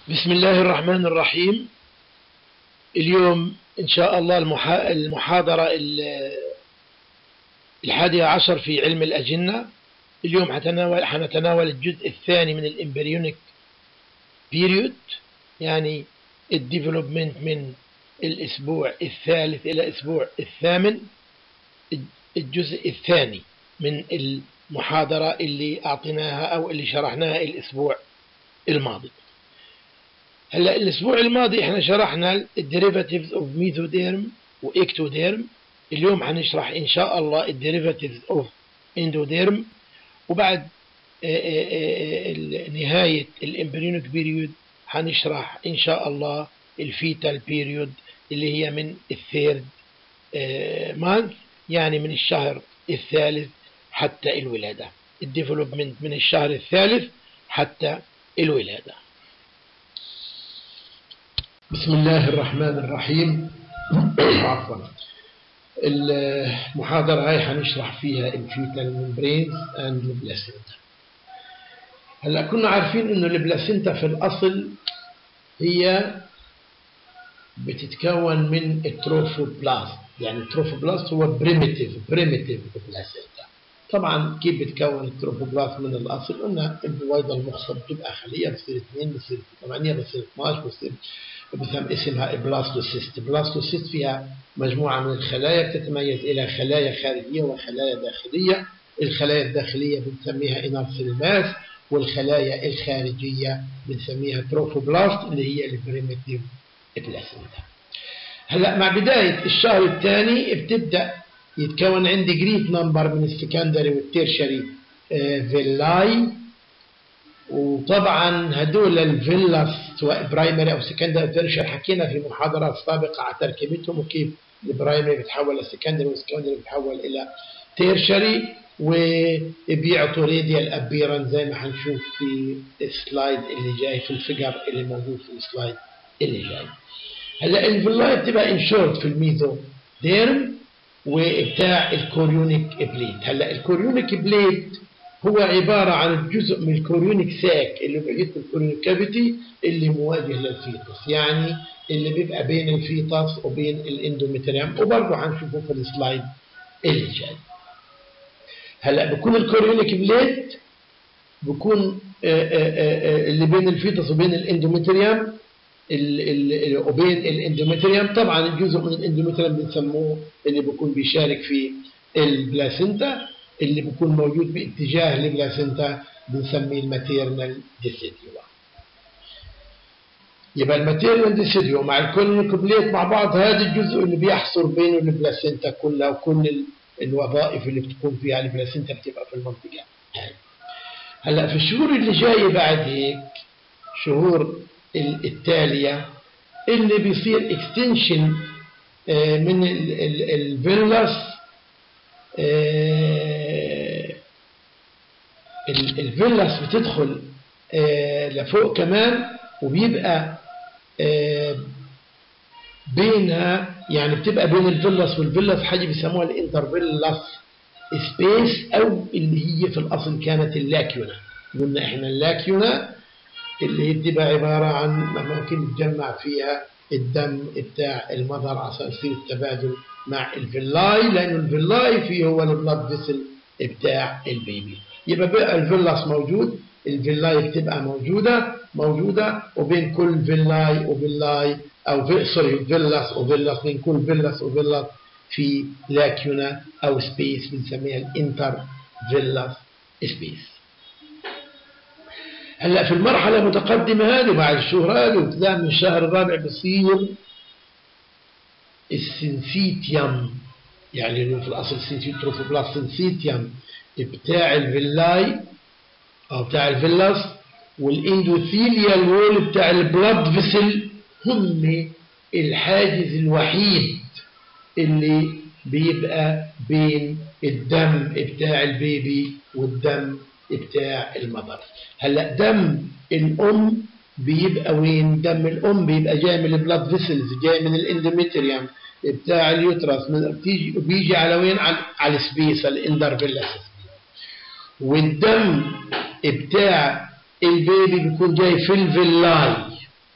بسم الله الرحمن الرحيم اليوم إن شاء الله المحا- المحاضرة ال- الحادية عشر في علم الأجنة اليوم حتناول حنتناول الجزء الثاني من الإمبريونيك بيريود يعني الديفلوبمنت من الأسبوع الثالث إلى الأسبوع الثامن الجزء الثاني من المحاضرة اللي أعطيناها أو اللي شرحناها الأسبوع الماضي هلا الاسبوع الماضي احنا شرحنا الديريفاتيفز اوف ميزوديرم واكتوديرم اليوم حنشرح ان شاء الله الديريفاتيفز اوف اندوديرم وبعد آه، آه، آه، نهاية الامبريونيك بيريود حنشرح ان شاء الله الفيتال بيريود اللي هي من الثيرد مانث يعني من الشهر الثالث حتى الولادة الديفلوبمنت من الشهر الثالث حتى الولادة بسم الله الرحمن الرحيم عفوا المحاضرة هاي حنشرح فيها الفيتال ممبرينز اند البلاسينتا هلا كنا عارفين انه البلاسينتا في الاصل هي بتتكون من التروفوبلاست يعني التروفوبلاست هو بريميتيف بريميتيف بلاسينتا طبعا كيف بتكون التروفوبلاست من الاصل قلنا البويضه المخصب بتبقى خليه بتصير 2 بتصير 8 بتصير 12 بتصير بفهم اسمها بلاستوسيست بلاستوسيست فيها مجموعة من الخلايا بتتميز إلى خلايا خارجية وخلايا داخلية الخلايا الداخلية بنسميها انارسل ماس والخلايا الخارجية بنسميها تروفوبلاست اللي هي البريميتيف بلاسينتا هلا مع بداية الشهر الثاني بتبدأ يتكون عندي جريت نمبر من السكندري والتيرشري فيلاي وطبعا هدول الفيلاس سواء برايمري او سكندري او تيرشري حكينا في محاضرات سابقه على تركيبتهم وكيف البرايمري بتحول لسكندري والسكندري بتحول الى تيرشري وبيعطوا راديال ابيرنس زي ما حنشوف في السلايد اللي جاي في الفيجر اللي موجود في السلايد اللي جاي. هلا الفيلاي بتبقى انشورت في الميزو ديرم وبتاع الكوريونيك بليد هلا الكوريونيك بليد هو عبارة عن الجزء من الكوريونيك ساك اللي بيحيط الكوريونيك كافيتي اللي مواجه للفيتس يعني اللي بيبقى بين الفيتس وبين الاندوميتريوم وبرضه هنشوفه في السلايد اللي جاي هلا بكون الكوريونيك بليد بكون آآ آآ اللي بين الفيتس وبين الاندوميتريوم وبين الاندوميتريوم طبعا الجزء من الاندوميتريوم بنسموه اللي بيكون بيشارك في البلاسينتا اللي بيكون موجود باتجاه البلاسينتا بنسميه الماتيرنال ديسيديو يبقى الماتيرنال ديسيديو مع الكولينيكوبليت مع بعض هذا الجزء اللي بيحصر بين البلاسينتا كلها وكل الوظائف اللي بتكون فيها البلاسينتا بتبقى في المنطقة هاي هلا في الشهور اللي جاية بعد هيك شهور التالية اللي بيصير اكستنشن من الفيلاس الفيلاس بتدخل لفوق كمان وبيبقى بينها يعني بتبقى بين الفيلاس والفيلاس حاجه بيسموها الانترفيلاس سبيس او اللي هي في الاصل كانت اللاكيونا قلنا احنا اللاكيونا اللي هي بتبقى عباره عن اماكن بتجمع فيها الدم بتاع المذر عشان يصير التبادل مع الفيلاي لأن الفيلاي فيه هو البلاد فيسل بتاع البيبي يبقى بقى الفيلاس موجود الفيلاي بتبقى موجودة موجودة وبين كل فيلاي وفيلاي أو في سوري فيلاس وفيلاس بين كل فيلاس وفيلاس في لاكيونا أو سبيس بنسميها الانتر فيلاس سبيس هلا في المرحلة المتقدمة هذه بعد الشهر هذه وابتداء من الشهر الرابع بصير السنسيتيوم يعني اللي في الاصل سنسيتروفوبلاست سنسيتيوم بتاع الفيلاي او بتاع الفيلاس والاندوثيليال وول بتاع البلاد فيسل هم الحاجز الوحيد اللي بيبقى بين الدم بتاع البيبي والدم بتاع المذر هلا دم الام بيبقى وين دم الام بيبقى جاي من البلاد فيسلز جاي من الاندوميتريوم بتاع اليوترس من بتيجي بيجي على وين على, على السبيس الاندرفيلاس والدم بتاع البيبي بيكون جاي في الفيلاي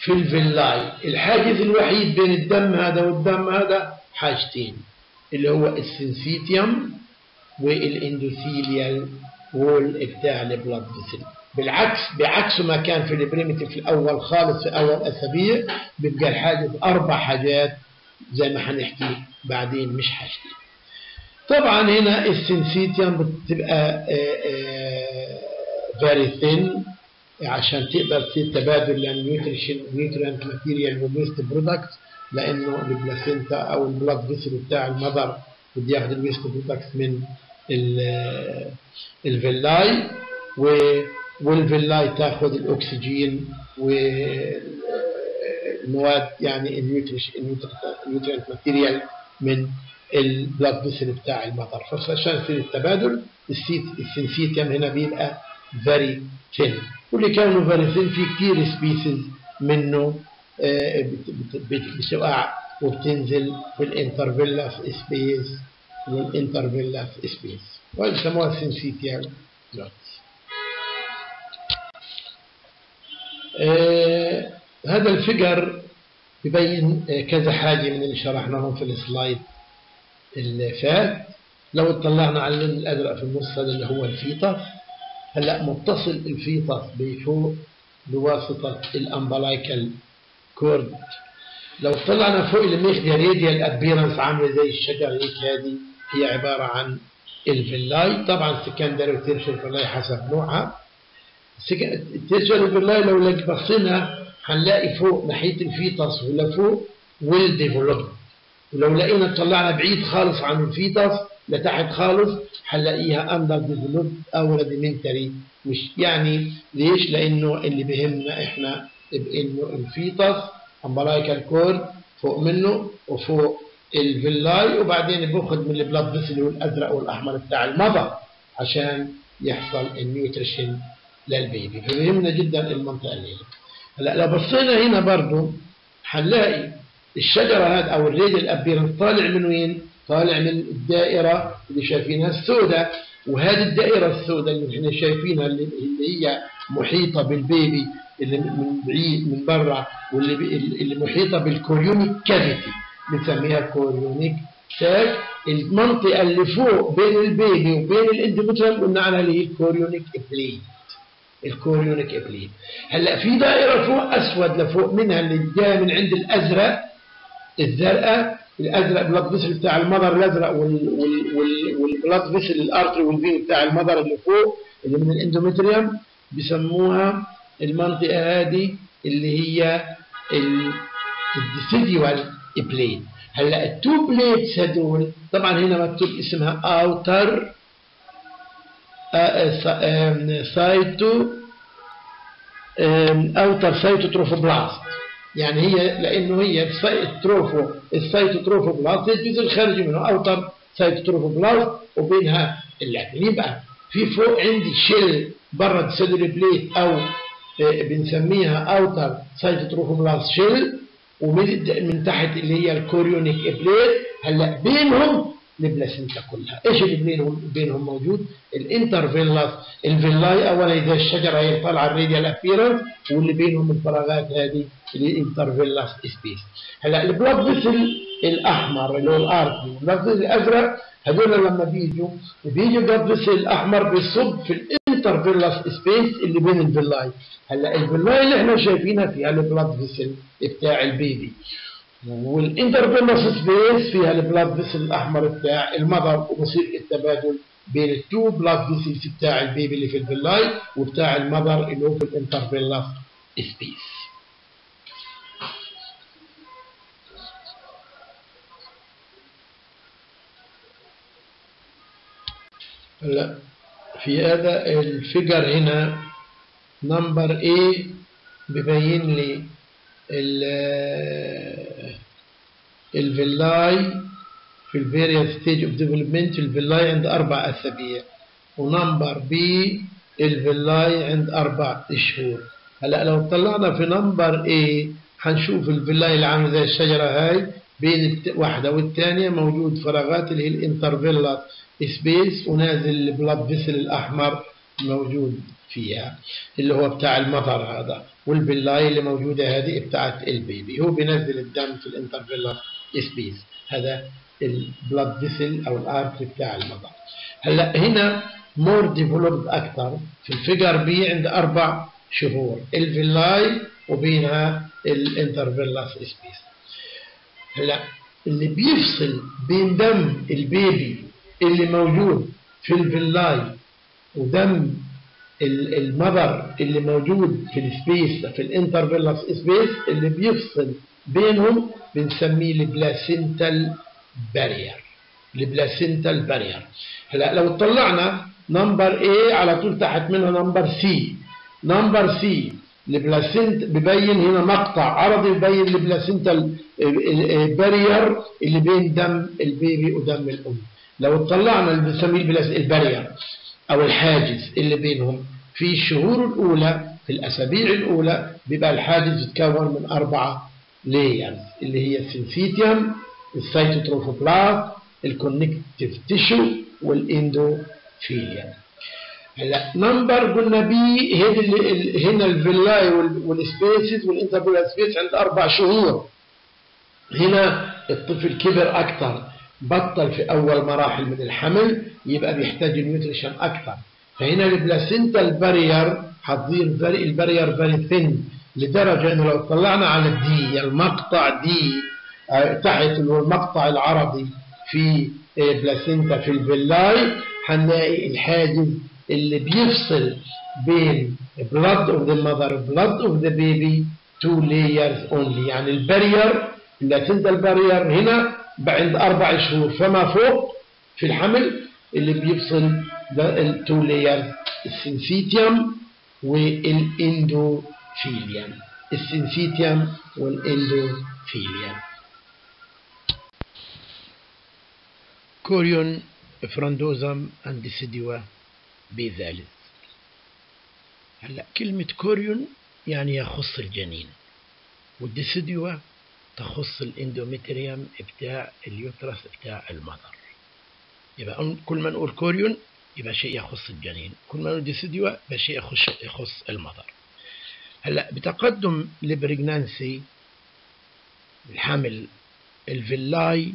في الفيلاي الحاجز الوحيد بين الدم هذا والدم هذا حاجتين اللي هو السنسيتيوم والاندوثيليال وول بتاع البلاد فيسل بالعكس بعكس ما كان في البريمتيف الاول خالص في اول اسابيع بيبقى الحاجز اربع حاجات زي ما هنحكي بعدين مش حاجتين طبعا هنا السنسيتيوم بتبقى فيري ثين عشان تقدر تصير تبادل للنيوتريشن نيوترينت ماتيريال وويست برودكت لانه البلاسينتا او البلاد فيسل بتاع المذر بده ياخذ الويست برودكت من الفيلاي والفيلاي تاخذ الاكسجين والمواد يعني النيوترينت ماتيريال من البلاد فيسل بتاع المطر فعشان يصير التبادل السنسيتيوم هنا بيبقى فيري ثين واللي كونه فيري ثين في كثير سبيسيز منه بتقع وبتنزل في الانترفيلاس سبيس والانترفيلاس سبيس ويسموها سنسيتيوم دوتس آه هذا الفيجر ببين كذا حاجة من اللي شرحناهم في السلايد اللي فات لو اطلعنا على اللون الأزرق في النص هذا اللي هو الفيطس هلا متصل الفيطس بفوق بواسطة الأمبلايكال كورد لو طلعنا فوق الميخديا راديال ابيرنس عامله زي الشجر هيك هذه هي عبارة عن الفيلاي طبعا سكندري وتيرشر فيلاي حسب نوعها التيرشر فيلاي لو بصينا هنلاقي فوق ناحية الفيتس ولا فوق ويل ديفلوبد ولو لقينا طلعنا بعيد خالص عن الفيتس لتحت خالص هنلاقيها اندر ديفلوبد او ريديمنتري مش يعني ليش؟ لانه اللي بهمنا احنا بانه الفيتس امبلايكال كورد فوق منه وفوق الفيلاي وبعدين باخذ من البلاد فيسل والازرق والاحمر بتاع المضى عشان يحصل النيوتريشن للبيبي فبيهمنا جدا المنطقه اللي هلا لو بصينا هنا برضه هنلاقي الشجره هذا او الريد الابيرنس طالع من وين؟ طالع من الدائره اللي شايفينها السوداء وهذه الدائره السوداء اللي احنا شايفينها اللي هي محيطه بالبيبي اللي من بعيد من برا واللي اللي محيطه بالكوريونيك كافيتي بنسميها كوريونيك ساك المنطقه اللي فوق بين البيبي وبين الاندوميتريوم قلنا عنها اللي هي الكوريونيك بليت الكوريونيك بليت هلا في دائره فوق اسود لفوق منها اللي جايه من عند الازرق الزرقاء الازرق بلاد فيسل بتاع المذر الازرق والبلاد فيسل الارتري والفين بتاع المذر اللي فوق اللي من الاندوميتريوم بسموها المنطقه هذه اللي هي الديسيديوال بليت هلا التو بليتس هدول طبعا هنا مكتوب اسمها اوتر سايتو اوتر سايتو تروفوبلاست يعني هي لانه هي التروفو السايتوتروفوبلاست الجزء الخارجي منه اوتر سايتوتروفوبلاست وبينها اللبن يبقى في فوق عندي شيل برا السيلولي بليت او بنسميها اوتر سايتوتروفوبلاست شيل ومن من تحت اللي هي الكوريونيك بليت هلا بينهم البلاسينتا كلها ايش اللي بينهم بينهم موجود الانترفيلاس الفيلاي اولا اذا الشجره هي طالعه الراديال ابيرنس واللي بينهم الفراغات هذه الانترفيلاس سبيس هلا البلاد فيسل الاحمر اللي هو الارتي البلاد فيسل الازرق هذول لما بيجوا بيجي البلاد فيسل الاحمر بيصب في الانترفيلاس سبيس اللي بين الفيلاي هلا الفيلاي اللي احنا شايفينها فيها البلاد فيسل بتاع البيبي والانترفينوس سبيس فيها البلاد فيسل الاحمر بتاع المذر وبصير التبادل بين التو بلاد فيسلز بتاع البيبي اللي في الفيلاي وبتاع المذر اللي هو في الانترفينوس سبيس هلا في هذا الفيجر هنا نمبر A ببين لي الفيلاي في الفيريال ستيج اوف ديفلوبمنت الفيلاي عند اربع اسابيع ونمبر بي الفيلاي عند اربع شهور هلا لو طلعنا في نمبر A هنشوف الفيلاي اللي عامله زي الشجره هاي بين واحده والثانيه موجود فراغات اللي هي الانترفيلات سبيس ونازل البلاد فيسل الاحمر موجود فيها اللي هو بتاع المطر هذا والبلاي اللي موجودة هذه بتاعت البيبي هو بينزل الدم في الانترفيلا سبيس هذا البلاد فيسل او الارتري بتاع المطر هلا هنا مور ديفلوبد اكثر في الفيجر بي عند اربع شهور الفيلاي وبينها الانترفيلا سبيس هلا اللي بيفصل بين دم البيبي اللي موجود في الفيلاي ودم المذر اللي موجود في السبيس في الانترفيلاس سبيس اللي بيفصل بينهم بنسميه البلاسينتال بارير البلاسينتال بارير هلا لو طلعنا نمبر A على طول تحت منها نمبر C نمبر C البلاسينت ببين هنا مقطع عرضي ببين البلاسينتال بارير اللي بين دم البيبي ودم الام لو طلعنا اللي بنسميه البارير او الحاجز اللي بينهم في الشهور الاولى في الاسابيع الاولى بيبقى الحاجز يتكون من اربعه لايرز اللي هي السنسيتيوم السيتوتروفوبلاست الكونكتيف تيشو والاندوثيليوم هلا نمبر قلنا بي هنا الفيلاي والسبيسز والانترفيلا سبيس عند اربع شهور هنا الطفل كبر اكثر بطل في اول مراحل من الحمل يبقى بيحتاج نيوتريشن اكثر فهنا البلاسينتا بارير حتصير البارير فيري ثين لدرجه انه لو طلعنا على الدي المقطع دي تحت اللي هو المقطع العرضي في بلاسينتا في الفيلاي هنلاقي الحاجز اللي بيفصل بين blood of the mother blood of the baby two layers only يعني البارير البلاسينتا البارير هنا بعد أربع شهور فما فوق في الحمل اللي بيفصل التو لايرز السنسيتيوم والاندوثيليوم السنسيتيوم والاندوثيليوم كوريون فرندوزم اند ديسيديوا بذلك هلا كلمة كوريون يعني يخص الجنين والديسيديوا تخص الاندوميتريوم بتاع اليوترس بتاع المذر يبقى كل ما نقول كوريون يبقى شيء يخص الجنين كل ما نقول ديسيديوا يبقى شيء يخص يخص المذر هلا بتقدم البريجنانسي الحمل الفيلاي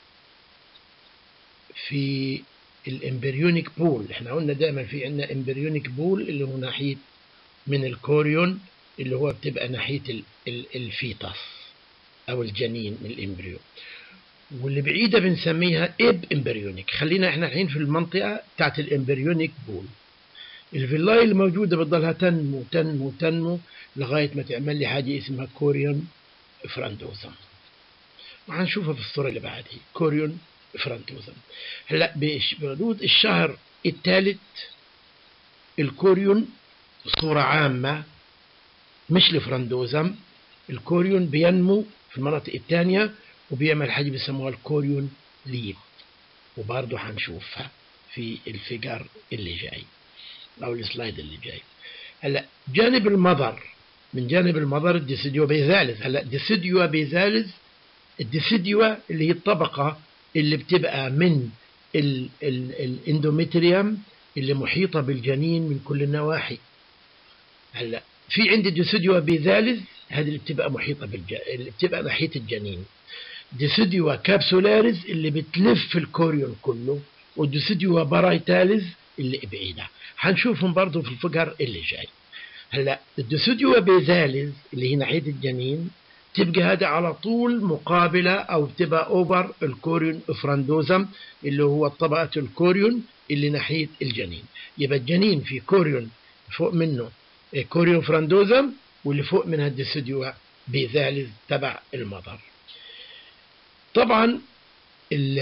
في الامبريونيك بول احنا قلنا دائما في عندنا امبريونيك بول اللي هو ناحيه من الكوريون اللي هو بتبقى ناحيه الفيتس او الجنين من الامبريو واللي بعيده بنسميها اب امبريونيك خلينا احنا الحين في المنطقه بتاعت الامبريونيك بول الفيلاي الموجوده بتضلها تنمو تنمو تنمو لغايه ما تعمل لي حاجه اسمها كوريون فرانتوزم وهنشوفها في الصوره اللي بعدها كوريون فرانتوزم هلا بحدود الشهر الثالث الكوريون صوره عامه مش الفراندوزم الكوريون بينمو في المناطق الثانيه وبيعمل حاجه بيسموها الكوريون ليف وبرضه هنشوفها في الفيجر اللي جاي او السلايد اللي جاي هلا جانب المذر من جانب المذر الديسيديو بيزالز هلا ديسيديو بيزالز الديسيديو اللي هي الطبقه اللي بتبقى من ال ال الاندوميتريوم اللي محيطه بالجنين من كل النواحي هلا في عندي ديسيديو بيزالز هذه اللي بتبقى محيطه بالج... اللي بتبقى ناحيه الجنين ديسيديو كابسولاريز اللي بتلف الكوريون كله وديسيديو بارايتاليز اللي بعيده هنشوفهم برضه في الفقر اللي جاي هلا الديسيديو بيزاليز اللي هي ناحيه الجنين تبقى هذا على طول مقابلة أو بتبقى أوفر الكوريون افراندوزم اللي هو طبقة الكوريون اللي ناحية الجنين يبقى الجنين في كوريون فوق منه كوريون فراندوزم واللي فوق منها الديسيديو بيزاليز تبع المضر طبعا ال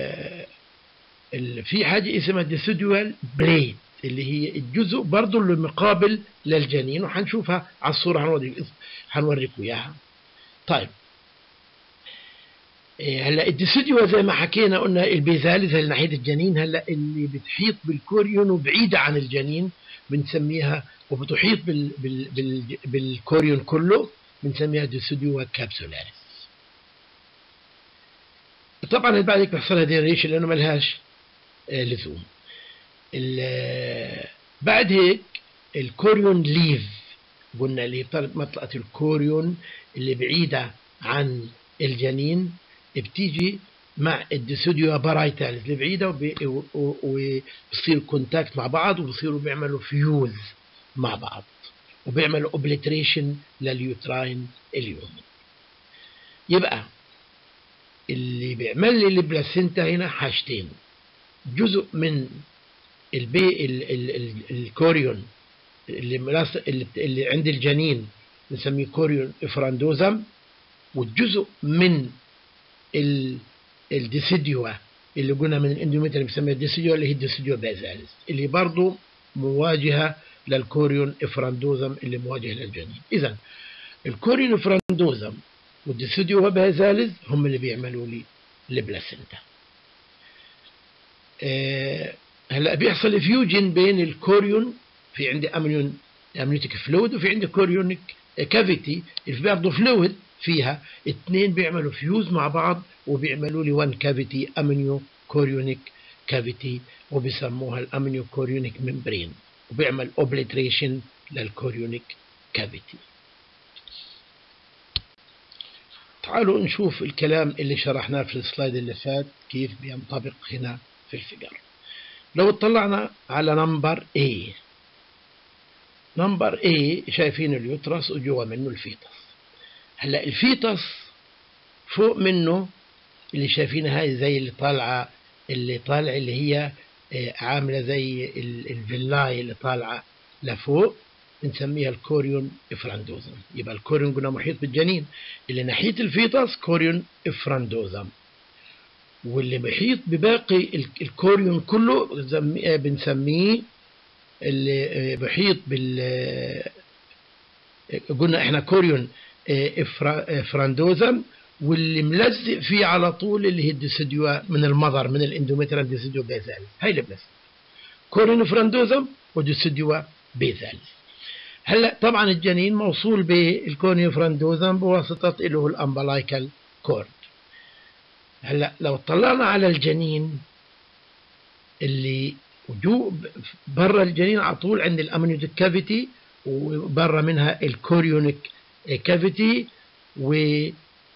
ال في حاجة اسمها ديسيديوال بليد اللي هي الجزء برضه اللي مقابل للجنين وهنشوفها على الصورة هنوريك هنوريكم إياها طيب هلا الديسيديو زي ما حكينا قلنا البيزاليز اللي ناحيه الجنين هلا اللي بتحيط بالكوريون وبعيده عن الجنين بنسميها وبتحيط بال بال بال بالكوريون كله بنسميها ديسيديو كابسولاريس طبعا بعد بيحصلها ديريشن لانه ملهاش لزوم بعد هيك الكوريون ليف قلنا اللي هي منطقة الكوريون اللي بعيدة عن الجنين بتيجي مع الديسوديو بارايتالز اللي بعيدة وبصير كونتاكت مع بعض وبصيروا بيعملوا فيوز مع بعض وبيعملوا اوبليتريشن لليوتراين اليومن يبقى اللي بيعمل لي البلاسينتا هنا حاجتين جزء من البي ال ال ال الكوريون اللي, ملاص اللي, اللي عند الجنين نسميه كوريون افراندوزم والجزء من ال الديسيديوا اللي قلنا من الاندوميتريوم بنسميها الديسيديوا اللي هي الديسيديوا بازاليس اللي برضه مواجهه للكوريون افراندوزم اللي مواجه للجنين اذا الكوريون افراندوزم والديسيديوا بازاليس هم اللي بيعملوا لي البلاسينتا أه هلا بيحصل فيوجن بين الكوريون في عندي امنيون امنيوتيك فلويد وفي عندي كوريونيك كافيتي اللي برضه فلويد فيها اثنين بيعملوا فيوز مع بعض وبيعملوا لي وان كافيتي امنيو كوريونيك كافيتي وبيسموها الامنيو كوريونيك ممبرين وبيعمل اوبليتريشن للكوريونيك كافيتي تعالوا نشوف الكلام اللي شرحناه في السلايد اللي فات كيف بينطبق هنا في الفقر لو اطلعنا على نمبر A نمبر A شايفين اليوترس وجوا منه الفيتس هلا الفيتس فوق منه اللي شايفينها هاي زي اللي طالعه اللي طالعه اللي هي عامله زي الفيلاي اللي طالعه لفوق بنسميها الكوريون افراندوزم يبقى الكوريون قلنا محيط بالجنين اللي ناحيه الفيتس كوريون افراندوزم واللي محيط بباقي الكوريون كله بنسميه اللي محيط بال قلنا احنا كوريون افراندوزم واللي ملزق فيه على طول اللي هي الديسيديوا من المضر من الاندوميترال ديسيديوا بيزاليس هاي اللي بس كوريون افراندوزم وديسيديوا بيزاليس هلا طبعا الجنين موصول بالكوريون افراندوزم بواسطه له الامبلايكال كورد هلا لو طلعنا على الجنين اللي وجو برا الجنين على طول عند الامنيوتيك كافيتي وبرا منها الكوريونيك كافيتي واللي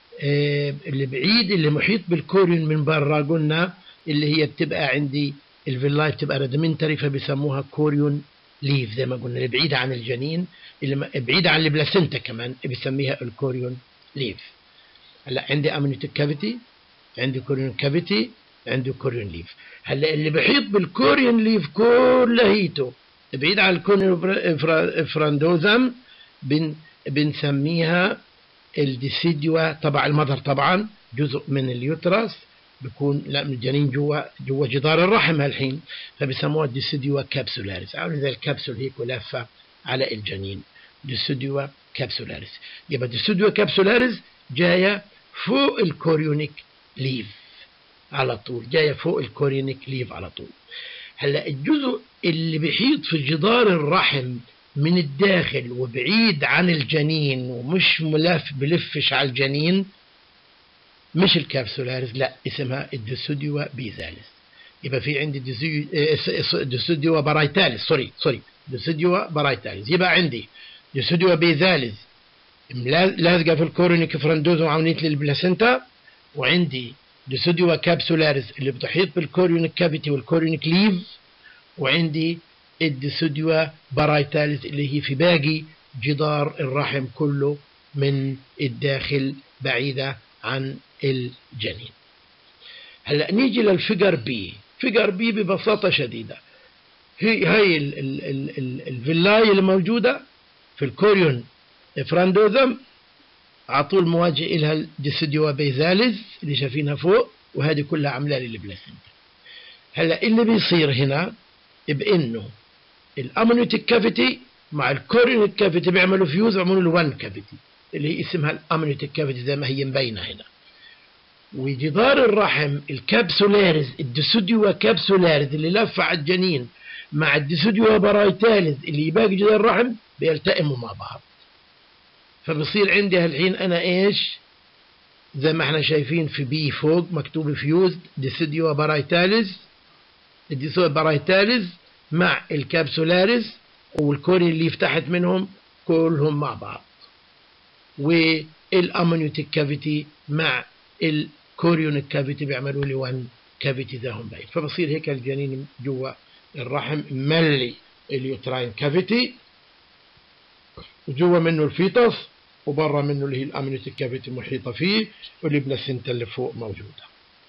بعيد اللي محيط بالكوريون من برا قلنا اللي هي بتبقى عندي الفيلاي بتبقى ريدمنتري فبيسموها كوريون ليف زي ما قلنا اللي بعيدة عن الجنين اللي بعيدة عن البلاسينتا كمان بيسميها الكوريون ليف هلا عندي امنيوتيك كافيتي عندي كوريون كافيتي عندي كوريون ليف هلا اللي بحيط بالكوريون ليف كلهيته بعيد عن الكوريون افراندوزم بن بنسميها الديسيديوا تبع المذر طبعا جزء من اليوترس بيكون لا من الجنين جوا جوا جدار الرحم هالحين فبسموها ديسيديوا كابسولاريس عامله زي الكبسول هيك ولافه على الجنين ديسيديوا كابسولاريس يبقى ديسيديوا كابسولاريس جايه فوق الكوريونيك ليف على طول جايه فوق الكوريونيك ليف على طول هلا الجزء اللي بيحيط في جدار الرحم من الداخل وبعيد عن الجنين ومش ملف بلفش على الجنين مش الكابسولاريس لا اسمها الديسوديوا بيزاليس يبقى في عندي ديسوديوا بارايتاليس سوري سوري ديسوديوا بارايتاليس يبقى عندي ديسوديوا بيزاليس لازقه في الكورونيك فرندوزوم عمليه للبلاسينتا وعندي ديسوديوا كابسولاريس اللي بتحيط بالكوريونيك كافيتي والكوريونيك ليف وعندي الديسوديوا بارايتاليس اللي هي في باقي جدار الرحم كله من الداخل بعيدة عن الجنين هلا نيجي للفيجر بي فيجر بي ببساطة شديدة هي هاي الفيلاي الموجودة في الكوريون افراندوزم على طول مواجه إلها الديسيديوا بيزاليز اللي شايفينها فوق وهذه كلها عاملة لي البلاسينتا هلا اللي بيصير هنا بانه الامنيوتيك كافيتي مع الكوريونيك كافيتي بيعملوا فيوز بيعملوا له 1 كافيتي اللي هي اسمها الامنيوتيك كافيتي زي ما هي مبينه هنا وجدار الرحم الكابسولاريز الديسوديوا كابسولاريز اللي لف على الجنين مع الديسوديوا بارايتاليز اللي باقي جدار الرحم بيلتئموا مع بعض فبصير عندي هالحين انا ايش زي ما احنا شايفين في بي فوق مكتوب فيوزد ديسيديوا بارايتاليز الديسيديوا بارايتاليز مع الكابسولاريس والكوري اللي فتحت منهم كلهم مع بعض والامنيوتيك كافيتي مع الكوريونيك كافيتي بيعملوا لي 1 كافيتي ذاهم بعيد فبصير هيك الجنين جوا الرحم ملي اليوتراين كافيتي وجوا منه الفيتس وبرا منه اللي هي الامنيوتيك كافيتي محيطه فيه والبلاسينتا اللي فوق موجوده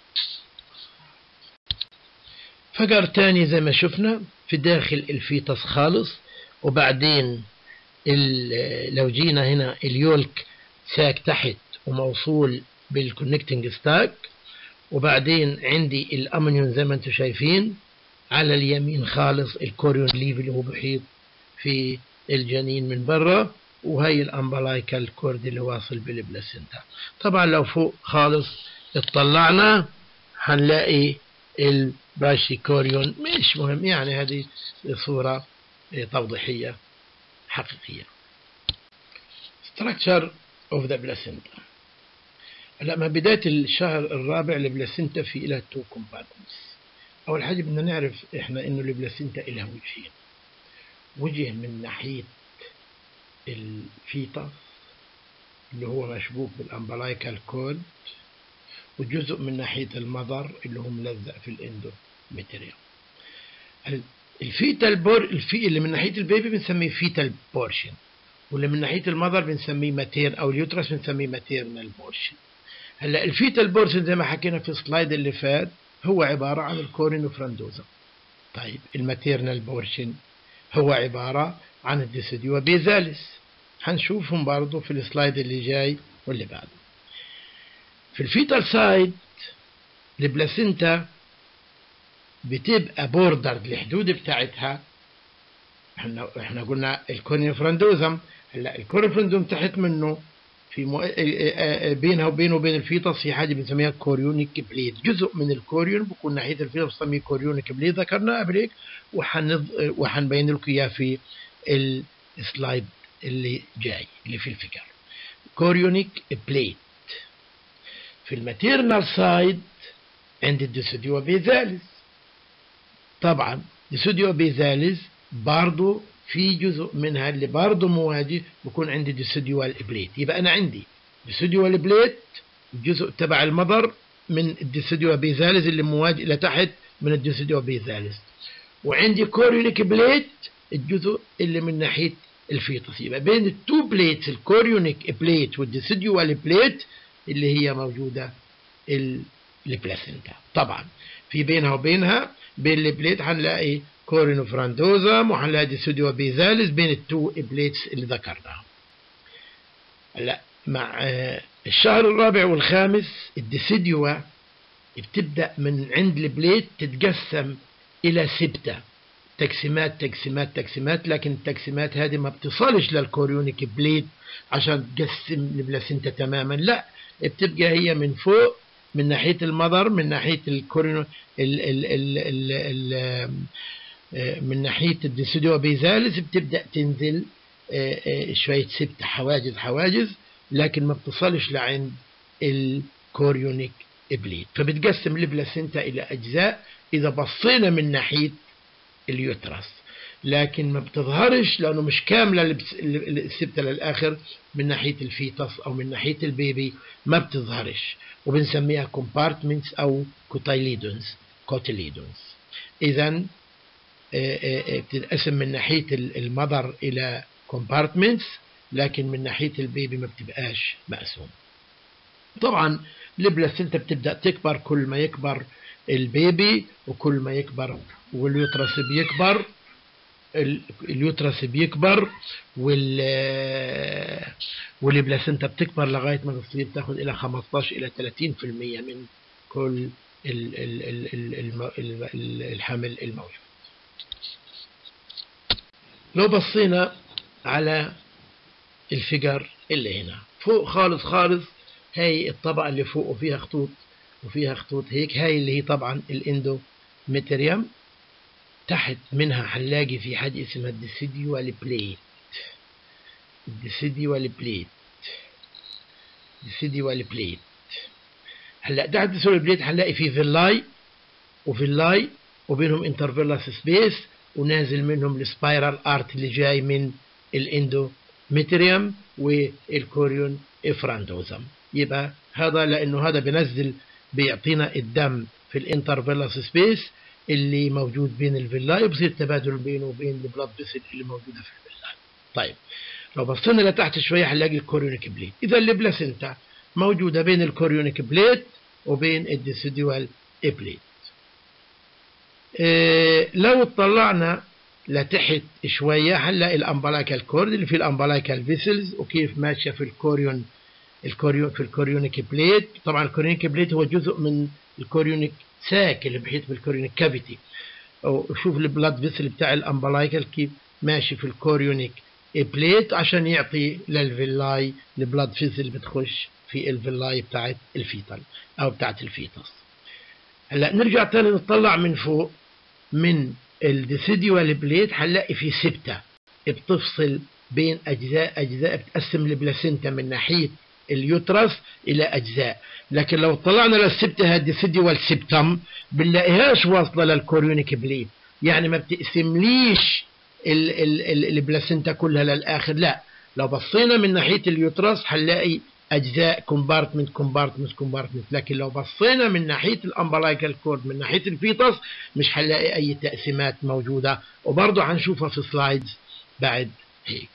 فقر تاني زي ما شفنا في داخل الفيتس خالص وبعدين لو جينا هنا اليولك ساك تحت وموصول بالكونكتنج ستاك وبعدين عندي الامنيون زي ما انتم شايفين على اليمين خالص الكوريون ليف اللي هو بحيط في الجنين من برا وهي الامبلايكال كورد اللي واصل بالبلاسنتا طبعا لو فوق خالص اطلعنا هنلاقي الباشيكوريون مش مهم يعني هذه صورة توضيحية حقيقية structure of the placenta هلا من بداية الشهر الرابع البلاسنتا في لها تو compartments أول حاجة بدنا نعرف إحنا إنه البلاسنتا لها وجهين وجه من ناحية الفيتس اللي هو مشبوك بالأمبلايكال كود وجزء من ناحية المضر اللي هو ملزق في الاندوميتريوم الفيتال بور الفي اللي من ناحية البيبي بنسميه فيتال بورشن واللي من ناحية المضر بنسميه ماتير أو اليوترس بنسميه ماتيرنال بورشن هلا الفيتال بورشن زي ما حكينا في السلايد اللي فات هو عبارة عن الكورينوفراندوزا طيب الماتيرنال بورشن هو عبارة عن الديسيديو بيزالس هنشوفهم برضه في السلايد اللي جاي واللي بعده في الفيتال سايد البلاسينتا بتبقى بوردرد الحدود بتاعتها احنا احنا قلنا الكورنيفراندوزم هلا الكورنيفراندوم تحت منه في مو... بينها وبين وبين الفيتس في حاجه بنسميها كوريونيك بليد جزء من الكوريون بكون ناحيه الفيتس بنسميه كوريونيك بليد ذكرناه قبل هيك وحنض... وحنبين لكم اياه في السلايد اللي جاي اللي في الفكر كوريونيك بليد في الماتيرنال سايد عند الديسوديو بيزالس طبعا ديسوديو بيزالس برضو في جزء منها اللي برضه مواجه بكون عندي ديسوديوال بليت يبقى انا عندي ديسوديوال بليت الجزء تبع المضر من الديسوديو بيزالس اللي مواجه لتحت من الديسوديو بيزالس وعندي كوريونيك بليت الجزء اللي من ناحيه الفيتس يبقى بين التو بليتس الكوريونيك بليت والديسوديوال بليت اللي هي موجوده البلاسينتا طبعا في بينها وبينها بين البليت هنلاقي كورينوفراندوزم وهنلاقي ديسوديو بيزالس بين التو بليتس اللي ذكرناهم هلا مع الشهر الرابع والخامس الديسيديوا بتبدا من عند البليت تتقسم الى سبته تقسيمات تقسيمات تقسيمات لكن التقسيمات هذه ما بتصلش للكوريونيك بليت عشان تقسم البلاسينتا تماما لا بتبقى هي من فوق من ناحيه المضر من ناحيه الكورينو ال ال ال ال ال من ناحيه الديسيديو بيزالس بتبدا تنزل شويه سبت حواجز حواجز لكن ما بتصلش لعند الكوريونيك بليد فبتقسم البلاسينتا الى اجزاء اذا بصينا من ناحيه اليوترس لكن ما بتظهرش لانه مش كامله السبته للاخر من ناحيه الفيتس او من ناحيه البيبي ما بتظهرش وبنسميها كومبارتمنتس او كوتايليدونز كوتيليدونز اذا بتنقسم من ناحيه المذر الى كومبارتمنتس لكن من ناحيه البيبي ما بتبقاش مقسوم طبعا البلاسينتا بتبدا تكبر كل ما يكبر البيبي وكل ما يكبر واليوترس بيكبر اليوترس بيكبر وال والبلاسينتا بتكبر لغايه ما تصير تاخذ الى 15 الى 30% من كل الحمل الموجود لو بصينا على الفجر اللي هنا فوق خالص خالص هاي الطبقة اللي فوق وفيها خطوط وفيها خطوط هيك هاي اللي هي طبعا الاندوميتريوم تحت منها هنلاقي في حاجة اسمها الديسيديوال بليت الديسيديوال بليت الديسيديوال بليت هلا تحت الديسيديوال بليت هنلاقي في فيلاي وفيلاي وبينهم انترفيلاس سبيس ونازل منهم السبايرال ارت اللي جاي من الاندومتريوم والكوريون افراندوزم يبقى هذا لانه هذا بينزل بيعطينا الدم في الانترفيلاس سبيس اللي موجود بين الفيلاي وبصير تبادل بينه وبين البلاد فيسل اللي موجوده في الفيلاي طيب لو بصينا لتحت شويه هنلاقي الكوريونيك بليت اذا البلاسينتا موجوده بين الكوريونيك بليت وبين الديسيدوال بليت إيه لو اطلعنا لتحت شويه هنلاقي الامبلايكال كورد اللي فيه الامبلايكال فيسلز وكيف ماشيه في الكوريون الكوريون في الكوريونيك بليت طبعا الكوريونيك بليت هو جزء من الكوريونيك ساك اللي بحيط بالكوريونيك كافيتي وشوف البلاد فيسل بتاع الامبلايكال كيف ماشي في الكوريونيك بليت عشان يعطي للفيلاي البلاد فيسل بتخش في الفيلاي بتاعت الفيتال او بتاعت الفيتس هلا نرجع تاني نطلع من فوق من الديسيديوال بليت هنلاقي في سبتة بتفصل بين اجزاء اجزاء بتقسم البلاسينتا من ناحيه اليوترس الى اجزاء لكن لو طلعنا للسبتة الديسيديوال سبتم بنلاقيهاش واصله للكوريونيك بليت يعني ما بتقسمليش البلاسينتا كلها للاخر لا لو بصينا من ناحيه اليوترس هنلاقي اجزاء كومبارتمنت كومبارتمنت كومبارتمنت لكن لو بصينا من ناحيه الامبلايكال كورد من ناحيه الفيتس مش هنلاقي اي تقسيمات موجوده وبرضه هنشوفها في سلايدز بعد هيك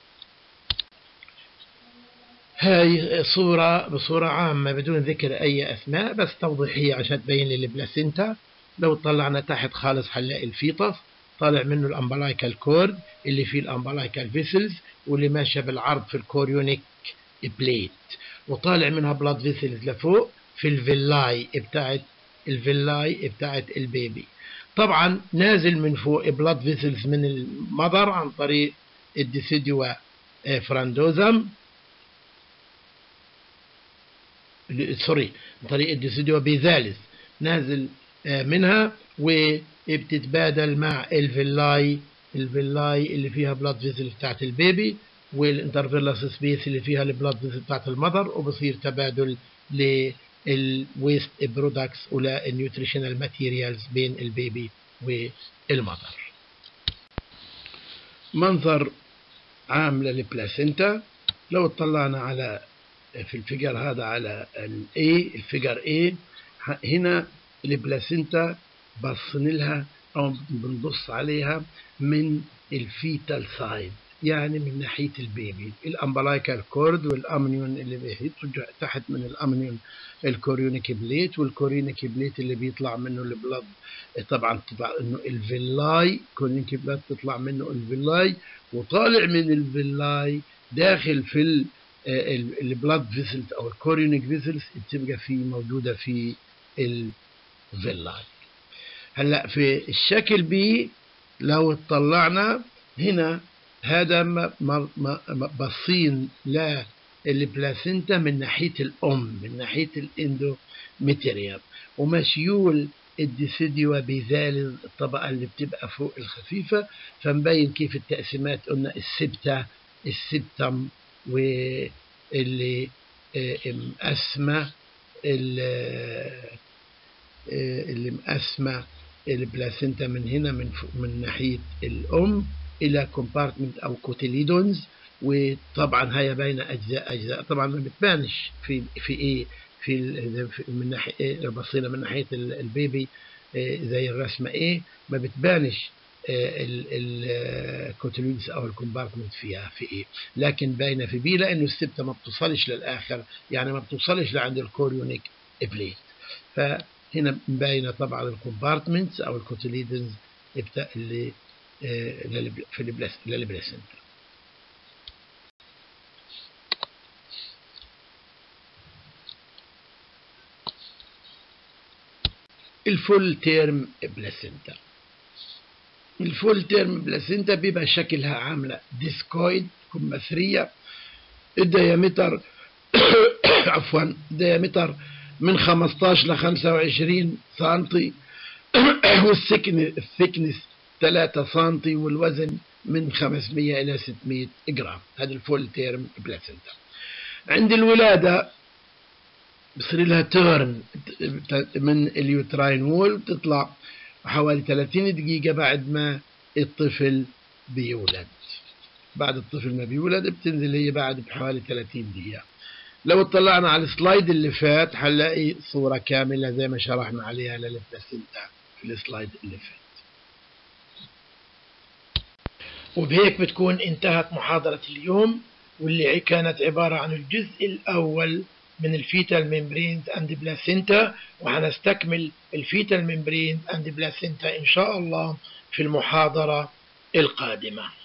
هاي صورة بصورة عامة بدون ذكر أي أسماء بس توضيحية عشان تبين لي البلاسينتا لو طلعنا تحت خالص هنلاقي الفيتس طالع منه الامبلايكال كورد اللي فيه الامبلايكال فيسلز واللي ماشيه بالعرض في الكوريونيك بليت وطالع منها بلاد فيسلز لفوق في الفيلاي بتاعت الفيلاي بتاعت البيبي طبعا نازل من فوق بلاد فيسلز من المذر عن طريق الديسيديوا فراندوزم سوري عن طريق الديسيديوا بيزالس نازل منها وبتتبادل مع الفيلاي الفيلاي اللي فيها بلاد فيسل بتاعت البيبي والانترفيلاس سبيس اللي فيها البلاد فيسل بتاعت المذر وبصير تبادل للويست برودكتس ولا النيوتريشنال ماتيريالز بين البيبي والمذر منظر عام للبلاسينتا لو اطلعنا على في الفيجر هذا على الاي الفيجر A هنا البلاسينتا باصين لها او بنبص عليها من الفيتال سايد يعني من ناحيه البيبي الامبلايكال كورد والامنيون اللي بيحيطوا تحت من الامنيون الكوريونيك بليت والكوريونيك بليت اللي بيطلع منه البلد طبعا تطلع انه الفيلاي كوريونيك بليت تطلع منه الفيلاي وطالع من الفيلاي داخل في البلاد فيسلز او الكوريونيك فيسلز بتبقى في موجوده في الفيلاي هلا في الشكل بي لو اطلعنا هنا هذا باصين للبلاسينتا من ناحية الأم من ناحية الإندوميتريوم ومشيول الديسيديوا بيزال الطبقة اللي بتبقى فوق الخفيفة فمبين كيف التقسيمات قلنا السبتة السبتم واللي مقسمة اللي مقسمة البلاسينتا من هنا من من ناحية الأم الى كومبارتمنت او كوتيليدونز وطبعا هي باينه اجزاء اجزاء طبعا ما بتبانش في في ايه في من ناحيه إيه لو بصينا من ناحيه البيبي زي الرسمه ايه ما بتبانش الكوتيليدز او الكومبارتمنت فيها في ايه لكن باينه في بي لانه السبته ما بتوصلش للاخر يعني ما بتوصلش لعند الكوريونيك بليت فهنا باينه طبعا الكومبارتمنتس او الكوتيليدنز اللي في للبلاسنتا الفول تيرم بلاسنتا الفول تيرم بلاسنتا بيبقى شكلها عاملة ديسكويد كمثرية الديامتر عفوا ديامتر من 15 ل 25 سنتي والثيكنس 3 سنتي والوزن من 500 إلى 600 جرام هذا الفول تيرم بلاسنتا عند الولادة بصير لها تيرن من اليوتراين وول تطلع حوالي 30 دقيقة بعد ما الطفل بيولد بعد الطفل ما بيولد بتنزل هي بعد بحوالي 30 دقيقة لو اطلعنا على السلايد اللي فات هنلاقي صورة كاملة زي ما شرحنا عليها للبلاسينتا في السلايد اللي فات وبهيك بتكون انتهت محاضرة اليوم واللي كانت عبارة عن الجزء الأول من الفيتال ميمبرينز اند بلاسينتا وهنستكمل الفيتال ميمبرينز اند بلاسينتا إن شاء الله في المحاضرة القادمة